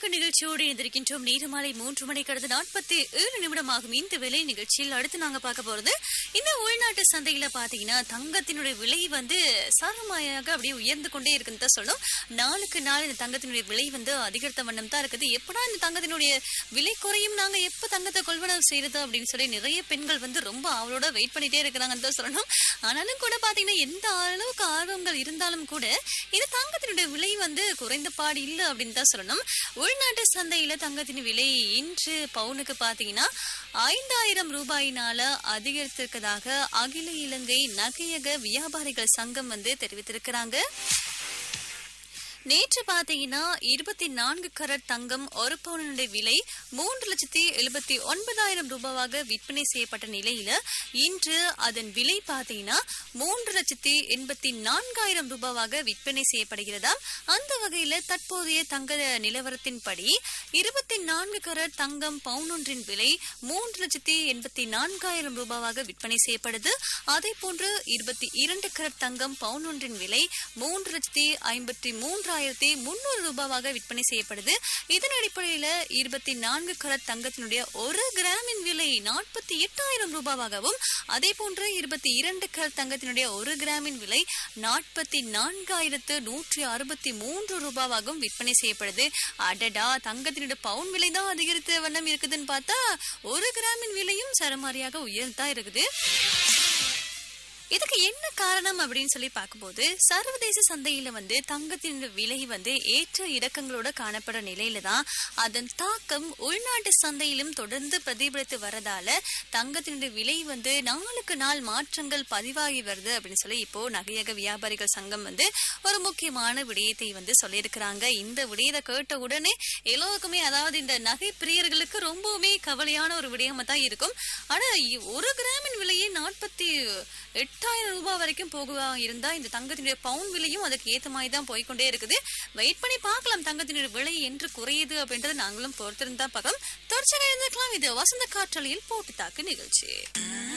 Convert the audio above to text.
நிகழ்ச்சியோடு இணைந்திருக்கின்றோம் நீர்மாலை மூன்று மணி கடந்து நாற்பத்தி ஏழு நிமிடமாகும் இந்த விலை நிகழ்ச்சியில் அடுத்து நாங்க பார்க்க போறது இந்த உள்நாட்டு சந்தையில பாத்தீங்கன்னா தங்கத்தினுடைய விலை வந்து சரமாயாக அப்படியே உயர்ந்து கொண்டே இருக்குன்னு தான் சொல்லணும் நாளுக்கு நாள் இந்த தங்கத்தினுடைய விலை வந்து அதிகரித்த வண்ணம் தான் இருக்குது எப்படா இந்த தங்கத்தினுடைய விலை குறையும் நாங்க எப்ப தங்கத்தை கொள்வனவு செய்யறது அப்படின்னு சொல்லி நிறைய பெண்கள் வந்து ரொம்ப அவளோட வெயிட் பண்ணிட்டே இருக்கிறாங்கன்னு தான் சொல்லணும் ஆனாலும் கூட பாத்தீங்கன்னா எந்த அளவுக்கு ஆர்வங்கள் இருந்தாலும் கூட இது தங்கத்தினுடைய விலை வந்து குறைந்த பாடு இல்லை அப்படின்னு தான் சொல்லணும் உள்நாட்டு சந்தையில தங்கத்தின் விலை இன்று பவுனுக்கு பாத்தீங்கன்னா ஐந்தாயிரம் ரூபாயினால அதிகரித்திருக்கதாக அகில இலங்கை நகையக வியாபாரிகள் சங்கம் வந்து தெரிவித்திருக்கிறாங்க நேற்று பாத்தீங்கன்னா இருபத்தி நான்கு கரட் தங்கம் ஒரு பவுனுடைய விலை மூன்று லட்சத்தி எழுபத்தி ஒன்பதாயிரம் ரூபாவாக விற்பனை செய்யப்பட்ட நிலையில இன்று அதன் விலை பாத்தீங்கன்னா மூன்று லட்சத்தி எண்பத்தி நான்காயிரம் ரூபாவாக விற்பனை செய்யப்படுகிறதா அந்த வகையில தற்போதைய தங்க நிலவரத்தின்படி இருபத்தி நான்கு கரட் தங்கம் பவுன் ஒன்றின் விலை மூன்று லட்சத்தி எண்பத்தி நான்காயிரம் ரூபாவாக விற்பனை செய்யப்படுது அதே போன்று இருபத்தி இரண்டு கரட் தங்கம் பவுன் ஒன்றின் விலை மூன்று லட்சத்தி ஐம்பத்தி மூன்றாயிரத்தி முன்னூறு ரூபாவாக விற்பனை செய்யப்படுது இதன் அடிப்படையில இருபத்தி நான்கு கரட் தங்கத்தினுடைய ஒரு கிராமின் விலை நாற்பத்தி எட்டாயிரம் ரூபாவாகவும் அதே போன்று இருபத்தி இரண்டு கரட் தங்கத்தினுடைய ஒரு கிராமின் விலை நாற்பத்தி நான்காயிரத்து நூற்றி அறுபத்தி மூன்று ரூபாவாகவும் விற்பனை செய்யப்படுது அடடா தங்கத்தினுடைய பவுன் விலை தான் அதிகரித்த வண்ணம் இருக்குதுன்னு பார்த்தா ஒரு கிராமின் விலையும் சரமாரியாக உயர்ந்தா இருக்குது இதுக்கு என்ன காரணம் அப்படின்னு சொல்லி பார்க்கும்போது சர்வதேச சந்தையில வந்து தங்கத்தின் விலை வந்து ஏற்ற இறக்கங்களோட காணப்பட நிலையில தான் அதன் தாக்கம் உள்நாட்டு சந்தையிலும் தொடர்ந்து பிரதிபலித்து வரதால தங்கத்தினுடைய விலை வந்து நாளுக்கு நாள் மாற்றங்கள் பதிவாகி வருது அப்படின்னு சொல்லி இப்போ நகையக வியாபாரிகள் சங்கம் வந்து ஒரு முக்கியமான விடயத்தை வந்து சொல்லியிருக்கிறாங்க இந்த விடயத்தை கேட்ட உடனே எல்லோருக்குமே அதாவது இந்த நகை பிரியர்களுக்கு ரொம்பவுமே கவலையான ஒரு விடயமா தான் இருக்கும் ஆனா இ- ஒரு கிராமின் விலையே நாற்பத்தி எட்டாயிரம் ரூபாய் வரைக்கும் போக இருந்தா இந்த தங்கத்தினுடைய பவுன் விலையும் அதுக்கு ஏத்த மாதிரி தான் போய்க்கொண்டே இருக்குது வெயிட் பண்ணி பார்க்கலாம் தங்கத்தினுடைய விலை என்று குறையுது அப்படின்றத நாங்களும் பொறுத்திருந்தா பார்க்கலாம் தொடர்ச்சியாக இருந்துக்கலாம் இது வசந்த காற்றலையில் போட்டு தாக்கு நிகழ்ச்சி